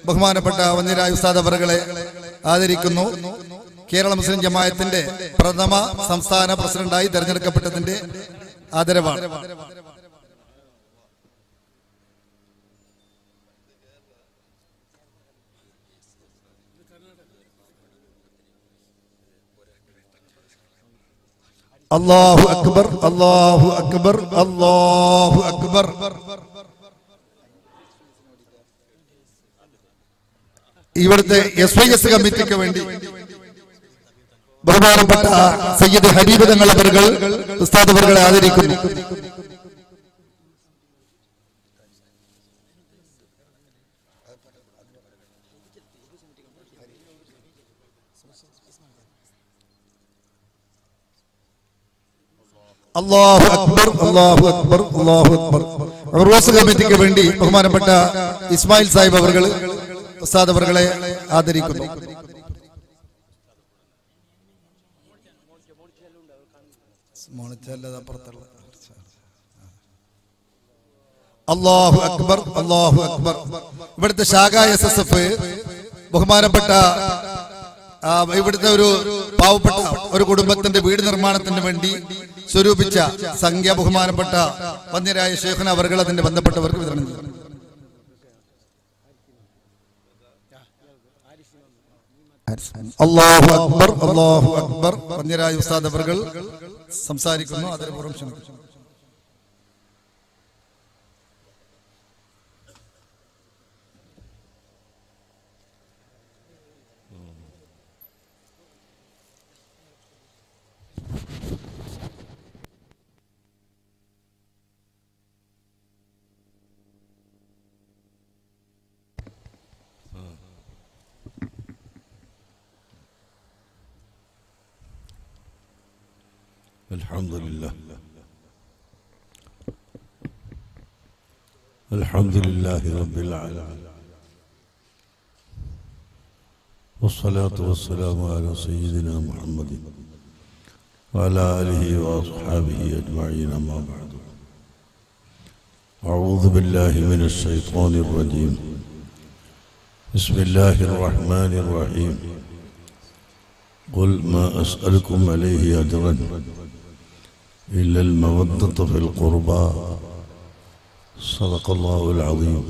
ബഹുമാനപ്പെട്ട വന്യരായ ഉസ്താദ് അവറുകളെ ആദരിക്കുന്നു കേരള മുസ്ലിം ജമായത്തിന്റെ പ്രഥമ സംസ്ഥാന പ്രസിഡന്റായി തെരഞ്ഞെടുക്കപ്പെട്ടതിന്റെ ആദരവാണ് അള്ളാഹു അക്ബർ അള്ളാഹു അക്ബർ അള്ളാഹു അക്ബർ ഇവിടുത്തെ എസ് വൈ എസ് കമ്മിറ്റിക്ക് വേണ്ടി ബഹുമാനപ്പെട്ട സയ്യിദ് ഹരീബ് തങ്ങൾ അവറുകൾ ഉസ്താദ് അവറുകളെ ആദരിക്കുന്നു അള്ളാഹു അക്ബർ അള്ളാഹു അക്ബർ അള്ളാഹു അക്ബർ ഉറൂസ് കമ്മിറ്റിക്ക് വേണ്ടി ബഹുമാനപ്പെട്ട ഇസ്മായിൽ സാഹിബ് അവർകൾ ഉസ്താദ് അവർകളെ ആദരിക്കുന്നു അള്ളാഹു അക്ബർ അള്ളാഹു അക്ബർ ഇവിടുത്തെ ശാഖ എസ് എസ് എഫ് ബഹുമാനപ്പെട്ട ആ, ഇവിടുത്തെ ഒരു പാവപ്പെട്ട ഒരു കുടുംബത്തിന്റെ വീട് നിർമ്മാണത്തിന് വേണ്ടി സ്വരൂപിച്ച സംഖ്യ ബഹുമാനപ്പെട്ട വന്യരായ ശേഖന അവർകൾ അതിന്റെ ബന്ധപ്പെട്ടവർക്ക് വിതരണം ചെയ്തു അള്ളാഹു അക്ബർ അള്ളാഹു അക്ബർ വന്യരായ ഉസ്താദ് അവർകൾ സംസാരിക്കുന്നു അതിനുപൂർവ്വം ക്ഷണിക്കുന്നു الحمد لله الحمد لله رب العالمين والصلاة والسلام على سيدنا محمد وعلى آله وأصحابه أجمعين ما بعد أعوذ بالله من الشيطان الرجيم بسم الله الرحمن الرحيم قل ما أسألكم عليه أجرا إلا المودة في القربى صدق الله العظيم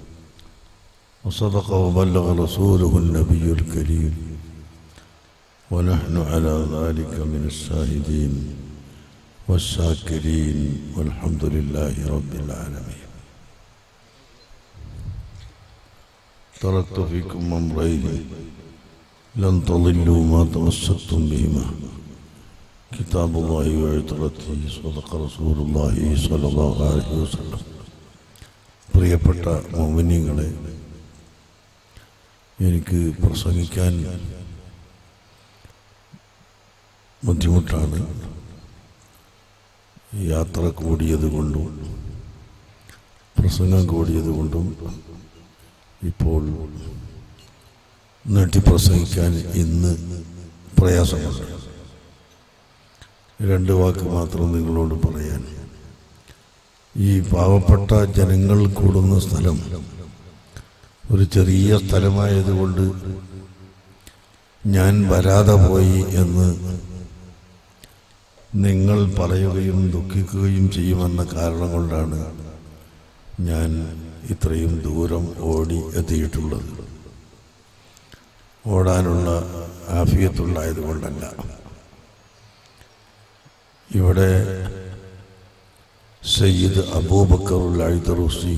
وصدق وبلغ رسوله النبي الكريم ونحن على ذلك من الشاهدين والشاكرين والحمد لله رب العالمين تركت فيكم أمرين لن تضلوا ما تمسكتم بهما كتاب الله وعطرته صدق رسول الله صلى الله عليه وسلم പ്രിയപ്പെട്ട മോമിനിങ്ങളെ എനിക്ക് പ്രസംഗിക്കാൻ ബുദ്ധിമുട്ടാണ് യാത്ര കൂടിയത് കൊണ്ടും പ്രസംഗം കൂടിയത് കൊണ്ടും ഇപ്പോൾ നീട്ടി പ്രസംഗിക്കാൻ ഇന്ന് പ്രയാസമുണ്ട് രണ്ട് വാക്ക് മാത്രം നിങ്ങളോട് പറയാൻ ഈ പാവപ്പെട്ട ജനങ്ങൾ കൂടുന്ന സ്ഥലം ഒരു ചെറിയ സ്ഥലമായതുകൊണ്ട് ഞാൻ വരാതെ പോയി എന്ന് നിങ്ങൾ പറയുകയും ദുഃഖിക്കുകയും ചെയ്യുമെന്ന കാരണം കൊണ്ടാണ് ഞാൻ ഇത്രയും ദൂരം ഓടി എത്തിയിട്ടുള്ളത് ഓടാനുള്ള ആഫിയത്തുള്ളായത് കൊണ്ടല്ല ഇവിടെ സയ്യിദ് അബൂബക്കറുൽ ഐദറുസി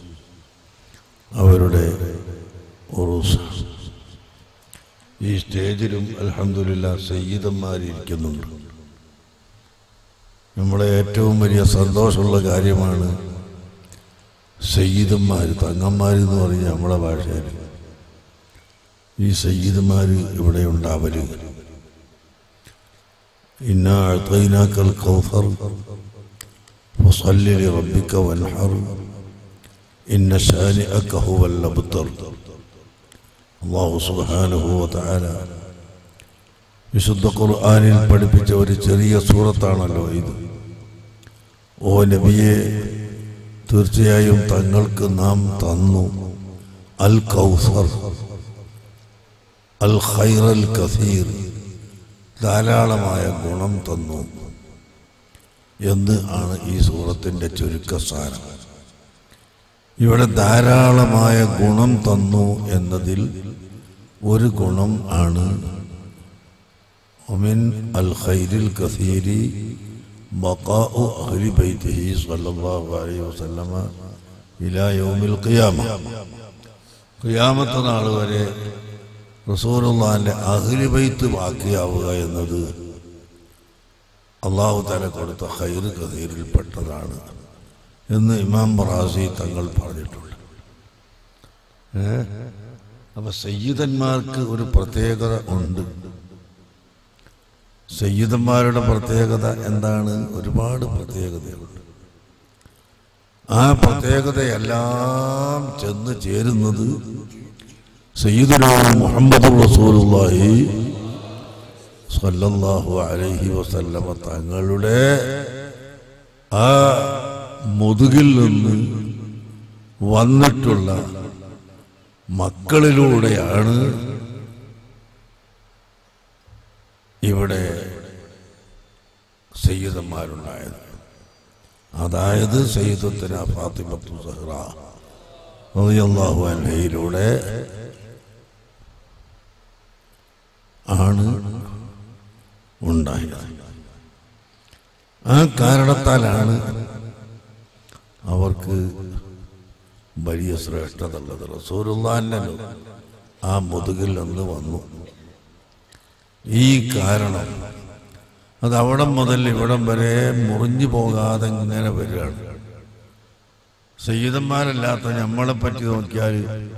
അവരുടെ ഉറൂസ് ഈ സ്റ്റേജിലും അലഹമില്ല സയ്യിദന്മാരിയ്ക്കുന്നുണ്ട് നമ്മളെ ഏറ്റവും വലിയ സന്തോഷമുള്ള കാര്യമാണ് സയ്യിദന്മാർ തങ്ങന്മാരെന്ന് പറഞ്ഞ നമ്മളെ ഭാഷയിൽ ഈ സയ്യിദുമാർ ഇവിടെ ഉണ്ടാവല് ഇന്ന അഴ്ത്തൈനാക്കൽ കൗഫർ فصل لربك وانحر إن شانئك هو الأبتر അള്ളാഹു സുബ്ഹാനഹു വതആല വിശുദ്ധ ഖുർആനിൽ പഠിപ്പിച്ച ഒരു ചെറിയ സൂറത്താണല്ലോ ഇത് ഓ നബിയെ തീർച്ചയായും തങ്ങൾക്ക് നാം തന്നു അൽ കൗസർ അൽ ഖൈറൽ കസീർ ധാരാളമായ ഗുണം തന്നു എന്ന് ആണ് ഈ സൂറത്തിൻ്റെ ചുരുക്കസാരം ഇവിടെ ധാരാളമായ ഗുണം തന്നു എന്നതിൽ ഒരു ഗുണം ആണ് ഒമിൻ അൽ ഖൈരിൽ കസീരി ബഖാഉ അഹ്ലി ബൈത്തിഹി സ്വല്ലല്ലാഹു അലൈഹി വസല്ലമ ഇലാ യൗമിൽ ഖിയാമ ഖിയാമത്ത് നാൾ വരെ റസൂലുള്ളാഹിന്റെ അഹ്ലി ബൈത്ത് ബാക്കിയാവുക എന്നത് അള്ളാഹു തല കൊടുത്ത ഖൈർ കസീരിൽപ്പെട്ടതാണ് എന്ന് ഇമാം ബറാസി തങ്ങൾ പറഞ്ഞിട്ടുണ്ട് ഏ അപ്പൊ സയ്യിദന്മാർക്ക് ഒരു പ്രത്യേകത ഉണ്ട് സയ്യിദന്മാരുടെ പ്രത്യേകത എന്താണ് ഒരുപാട് പ്രത്യേകതയുണ്ട് ആ പ്രത്യേകതയെല്ലാം ചെന്ന് ചേരുന്നത് സയ്യിദുന മുഹമ്മദ് റസൂലുള്ളാഹി സല്ലല്ലാഹു അലൈഹി വസല്ലമ തങ്ങളുടെ ആ മുതുകിൽ നിന്ന് വന്നിട്ടുള്ള മക്കളിലൂടെയാണ് ഇവിടെ സയ്യിദന്മാരുണ്ടായത് അതായത് സയ്യിദത്തിന് ഫാത്തിമത്തു സഹ്റ റളിയല്ലാഹു അൻഹയിലൂടെ ആണ് ഉണ്ടായത് ആ കാരണത്താലാണ് അവർക്ക് വലിയ ശ്രേഷ്ഠത ഉള്ളത് റസൂലുള്ളാന്റെ ആ മുതുകിൽ നിന്ന് വന്നു ഈ കാരണം അത് അവിടം മുതൽ ഇവിടം വരെ മുറിഞ്ഞു പോകാതെ ഇങ്ങനെ വരികയാണ് സയ്യിദന്മാരല്ലാത്ത നമ്മളെ പറ്റി നോക്കിയാൽ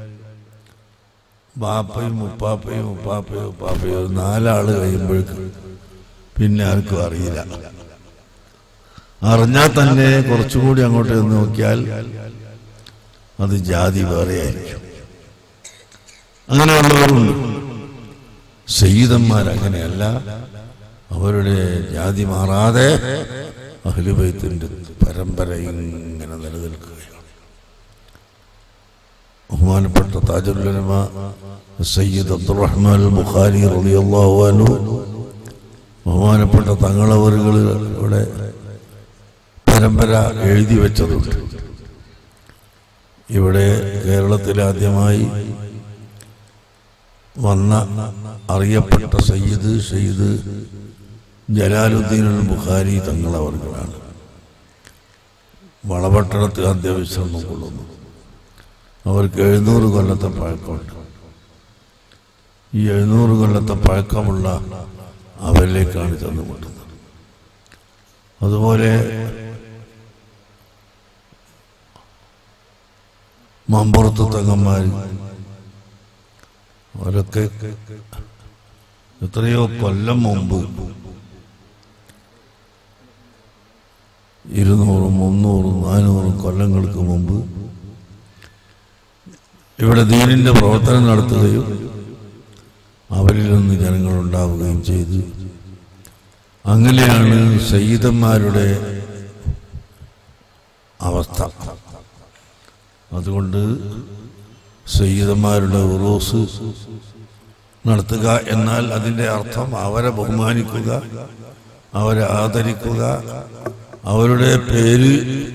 ബാപ്പയും ഉപ്പാപ്പയും ഉപ്പാപ്പയും ഉപ്പാപ്പയും ഒരു നാലാള് കഴിയുമ്പോഴേക്കും പിന്നെ ആർക്കും അറിയില്ല അറിഞ്ഞാൽ തന്നെ കുറച്ചുകൂടി അങ്ങോട്ട് ചെന്ന് നോക്കിയാൽ അത് ജാതി വേറെയായിരിക്കും അങ്ങനെയുള്ളവരുണ്ട് സയ്യിദന്മാരങ്ങനെയല്ല അവരുടെ ജാതി മാറാതെ അഹ്ലുബൈത്തിന്റെ പരമ്പര ഇങ്ങനെ നിലനിൽക്കുകയാണ് ബഹുമാനപ്പെട്ട താജുലുലമ സയ്യിദ് അബ്ദുറഹ്മാൻ ബുഖാരി റളിയല്ലാഹു അൻഹു ബഹുമാനപ്പെട്ട തങ്ങളവറുകൾ ഇവിടെ പരമ്പര എഴുതി വെച്ചതുണ്ട് ഇവിടെ കേരളത്തിൽ ആദ്യമായി വന്ന അറിയപ്പെട്ട സയ്യിദ് സയ്യിദ് ജലാലുദ്ദീൻ അൽ ബുഖാരി തങ്ങളവർകളാണ് വളപട്ടണത്ത് അന്ത്യവിശ്രമം കൊള്ളുന്നു അവർക്ക് എഴുന്നൂറ് കൊല്ലത്തെ പഴക്കമുണ്ട് ഈ എഴുന്നൂറ് കൊല്ലത്തെ പഴക്കമുള്ള അവരിലേക്കാണ് ചെന്നുമുട്ടുന്നത് അതുപോലെ മമ്പുറത്ത് തങ്ങന്മാർ അവരൊക്കെ എത്രയോ കൊല്ലം മുമ്പ് ഇരുന്നൂറും മുന്നൂറും നാനൂറും കൊല്ലങ്ങൾക്ക് മുമ്പ് ഇവിടെ ദീനിന്റെ പ്രവർത്തനം നടത്തുകയും അവരിൽ നിന്ന് ജനങ്ങൾ ഉണ്ടാവുകയും ചെയ്തു അങ്ങനെയാണ് സയ്യിദന്മാരുടെ അവസ്ഥ അതുകൊണ്ട് സയ്യിദന്മാരുടെ ഉറൂസ് നടത്തുക എന്നാൽ അതിൻ്റെ അർത്ഥം അവരെ ബഹുമാനിക്കുക അവരെ ആദരിക്കുക അവരുടെ പേര്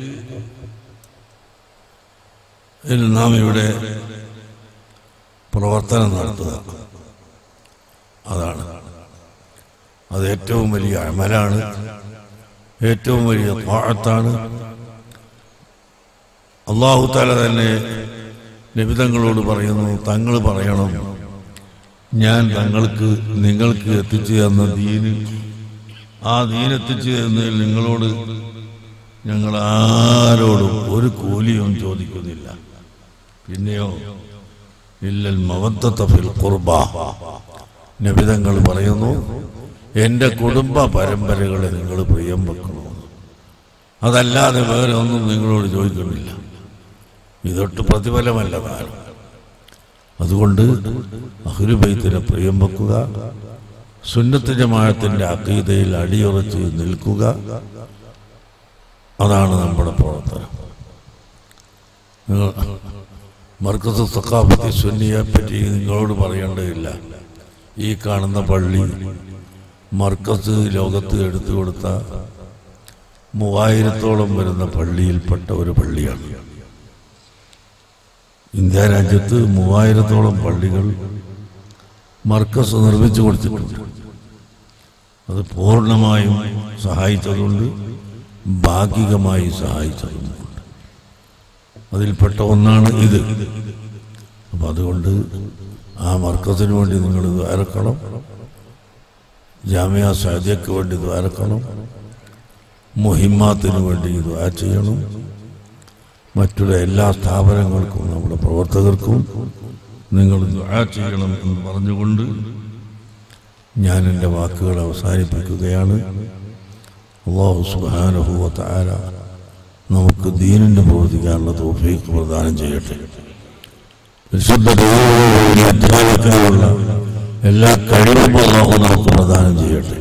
ിൽ നാം ഇവിടെ പ്രവർത്തനം നടത്തുക അതാണ് അത് ഏറ്റവും വലിയ അമലാണ് ഏറ്റവും വലിയ പാഴത്താണ് അള്ളാഹു താല തന്നെ നിബിതങ്ങളോട് പറയുന്നു തങ്ങൾ പറയണം ഞാൻ തങ്ങൾക്ക് നിങ്ങൾക്ക് എത്തിച്ചു തന്ന ദീന് ആ ദീൻ എത്തിച്ചു തന്നതിൽ നിങ്ങളോട് ഞങ്ങൾ ആരോടും ഒരു കൂലിയും ചോദിക്കുന്നില്ല പിന്നെയോ ഇല്ലൽ മവദ്ദത്ത ഫിൽ ഖുർബ നബിതങ്ങൾ പറയുന്നു എൻ്റെ കുടുംബ പരമ്പരകളെ നിങ്ങൾ പ്രിയം വെക്കണമെന്ന് അതല്ലാതെ വേറെ ഒന്നും നിങ്ങളോട് ചോദിക്കുന്നില്ല ഇതൊട്ട് പ്രതിഫലമല്ല കാലം അതുകൊണ്ട് അഹുരുബൈത്തിനെ പ്രിയം വെക്കുക സുന്നത്ത് ജമാഅത്തിന്റെ അക്കീതയിൽ അടിയുറച്ച് നിൽക്കുക അതാണ് നമ്മുടെ പ്രവർത്തനം നിങ്ങൾ മർക്കസ് സക്കാഫത്തി സുന്നിയെ പറ്റി നിങ്ങളോട് പറയേണ്ടതില്ല ഈ കാണുന്ന പള്ളി മർക്കസ് ലോകത്ത് എടുത്തു കൊടുത്ത മൂവായിരത്തോളം വരുന്ന പള്ളിയിൽപ്പെട്ട ഒരു പള്ളിയാണ് ഇന്ത്യ രാജ്യത്ത് മൂവായിരത്തോളം പള്ളികൾ മർക്കസ് നിർമ്മിച്ചു കൊടുത്തിട്ടുണ്ട് അത് പൂർണ്ണമായും സഹായിച്ചതുകൊണ്ട് ഭാഗികമായി സഹായിച്ചതുമുണ്ട് അതിൽപ്പെട്ട ഒന്നാണ് ഇത് അപ്പം അതുകൊണ്ട് ആ മർക്കസിന് വേണ്ടി നിങ്ങൾ ദ്വാരക്കണം ജാമ്യ സാധ്യക്ക് വേണ്ടി ദ്വാരക്കണം മുഹിമാത്തിന് വേണ്ടി ദ്വാ ചെയ്യണം മറ്റുള്ള എല്ലാ സ്ഥാപനങ്ങൾക്കും നമ്മുടെ പ്രവർത്തകർക്കും നിങ്ങൾ ദ്വാ ചെയ്യണം എന്ന് പറഞ്ഞുകൊണ്ട് ഞാൻ എൻ്റെ വാക്കുകൾ അവസാനിപ്പിക്കുകയാണ് അള്ളാഹു സുബാനുഭൂവ താര നമുക്ക് ദീനിന്റെ പ്രവർത്തിക്കാനുള്ള തോഫീക്ക് പ്രദാനം ചെയ്യട്ടെ വിശുദ്ധ ദൈവവുമായി അധ്യാനിക്കാനുള്ള എല്ലാ കഴിവും അള്ളാഹു നമുക്ക് പ്രദാനം ചെയ്യട്ടെ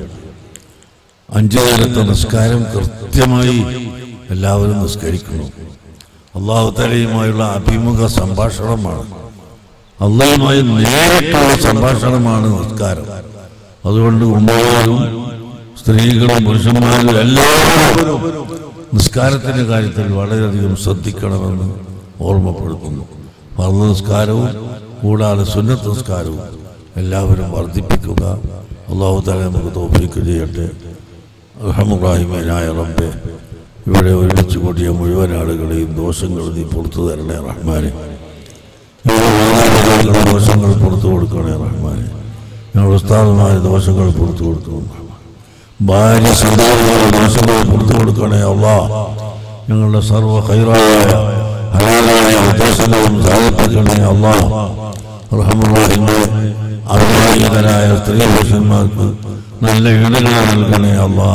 അഞ്ചു നേരത്തെ നിസ്കാരം കൃത്യമായി എല്ലാവരും നിസ്കരിക്കുന്നു അള്ളാഹു തലയുമായുള്ള അഭിമുഖ സംഭാഷണമാണ് അള്ളാഹുമായി നേരിട്ടുള്ള സംഭാഷണമാണ് നിസ്കാരം അതുകൊണ്ട് ഉമ്മമാരും സ്ത്രീകളും പുരുഷന്മാരും എല്ലാവരും നിസ്കാരത്തിന്റെ കാര്യത്തിൽ വളരെയധികം ശ്രദ്ധിക്കണമെന്ന് ഓർമ്മപ്പെടുത്തുന്നു ഫർദ് നിസ്കാരവും കൂടാതെ സുന്നത്ത് നിസ്കാരവും എല്ലാവരും വർദ്ധിപ്പിക്കുക അള്ളാഹു താല നമുക്ക് തോഫിക്ക് ചെയ്യട്ടെ റഹമുറാഹിമനായ റബ്ബെ ഇവിടെ ഒരുമിച്ച് കൂടിയ മുഴുവൻ ആളുകളെയും ദോഷങ്ങൾ നീ പുറത്തു തരണേ റഹ്മാനെ ഞങ്ങളുടെ ദോഷങ്ങൾ പുറത്തു കൊടുക്കണേ റഹ്മാനെ ഞങ്ങളുടെ ഉസ്താദുമായ ദോഷങ്ങൾ പുറത്തു കൊടുക്കണം ഭാര്യ സന്താനങ്ങളുടെ ദോഷങ്ങൾ പുറത്തു കൊടുക്കണേ അള്ളാ ഞങ്ങളുടെ സർവ്വ ഹൈറായ ഹലാലായ ഉദ്ദേശങ്ങളും സാധിപ്പിക്കണേ അള്ളാ റഹമുറാഹിമെ അവിവാഹിതരായ സ്ത്രീ പുരുഷന്മാർക്ക് നല്ല ഇടങ്ങൾ നൽകണേ അള്ളാ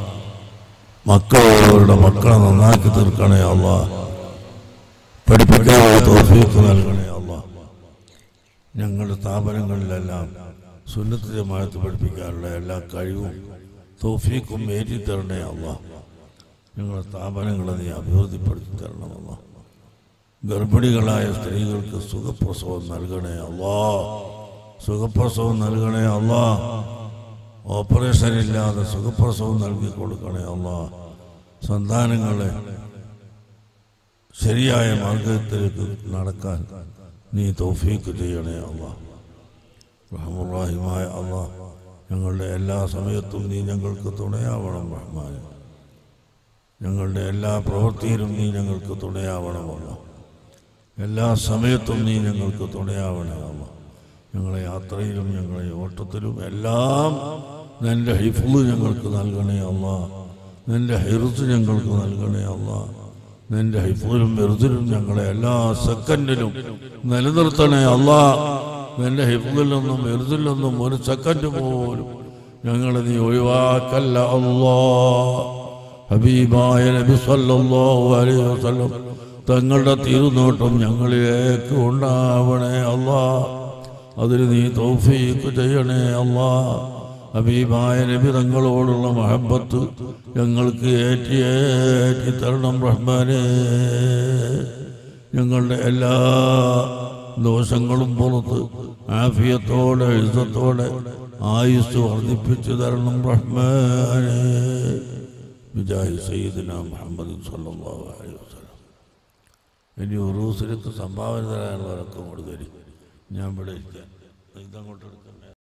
മക്കളവരുടെ മക്കളെ നന്നാക്കി തീർക്കണേ അള്ളാ പഠിപ്പിക്കാനുള്ള തോഫീക്ക് നൽകണേ അള്ളാ ഞങ്ങളുടെ സ്ഥാപനങ്ങളിലെല്ലാം സുന്നത്ത് ജമാഅത്ത് പഠിപ്പിക്കാനുള്ള എല്ലാ കഴിവും തോഫീക്കും ഏറ്റി തരണേ അള്ളാ ഞങ്ങളുടെ സ്ഥാപനങ്ങളെ നീ അഭിവൃദ്ധിപ്പെടുത്തി തരണമല്ല ഗർഭിണികളായ സ്ത്രീകൾക്ക് സുഖപ്രസവം നൽകണേ അള്ളാ സുഖപ്രസവം നൽകണേ അള്ളാ ഓപ്പറേഷൻ ഇല്ലാതെ സുഖപ്രസവം നൽകി കൊടുക്കണേ അള്ളാ സന്താനങ്ങളെ ശരിയായ മാർഗത്തിലേക്ക് നടക്കാൻ നീ തൗഫീക്ക് ചെയ്യണേ അള്ളാ റഹമുറാഹിമായ അള്ളാ ഞങ്ങളുടെ എല്ലാ സമയത്തും നീ ഞങ്ങൾക്ക് തുണയാവണം റഹ്മാൻ ഞങ്ങളുടെ എല്ലാ പ്രവൃത്തിയിലും നീ ഞങ്ങൾക്ക് തുണയാവണമല്ല എല്ലാ സമയത്തും നീ ഞങ്ങൾക്ക് തുണയാവണമല്ല ഞങ്ങളെ യാത്രയിലും ഞങ്ങളെ ഓട്ടത്തിലും എല്ലാം നിന്റെ ഹിഫുള് ഞങ്ങൾക്ക് നൽകണേ അല്ല നിന്റെ ഹിറുസ് ഞങ്ങൾക്ക് നൽകണേ അല്ല നിന്റെ ഹിഫുലും വെറുതിലും ഞങ്ങളെ എല്ലാ സെക്കൻഡിലും നിലനിർത്തണേ അല്ല നിന്റെ ഹിഫുലിൽ നിന്നും വെറുതിൽ നിന്നും ഒരു സെക്കൻഡ് പോലും ഞങ്ങളെ നീ ഒഴിവാക്കല്ല അല്ലാ ഹബീബായ നബി സല്ലല്ലാഹു അലൈഹി വസല്ലം തങ്ങളുടെ തിരുനോട്ടം ഞങ്ങളിലേക്ക് ഉണ്ടാവണേ അല്ലാ അതിന് നീ തൗഫീക്ക് ചെയ്യണേ അല്ലാ ഹബീബായ നബി തങ്ങളോടുള്ള മഹബത്ത് ഞങ്ങൾക്ക് ഏറ്റി ഏറ്റി തരണം റഹ്മാനേ ഞങ്ങളുടെ എല്ലാ ദോഷങ്ങളും പുറത്ത് ആഫിയത്തോടെ എഴുത്തത്തോടെ ആയുസ് വർദ്ധിപ്പിച്ചു തരണം റഹ്മാനേ ബിജാഹി സയ്യിദിന മുഹമ്മദ് സല്ലല്ലാഹു അലൈഹി വസല്ലം ഇനി ഉറൂസിലേക്ക് സംഭാവന തരാനുള്ളവരൊക്കെ കൊടുക്കരി ഞാൻ ഇവിടെ ഇരിക്കാൻ ഇതങ്ങോട്ട് എടുക്കണ്ടേ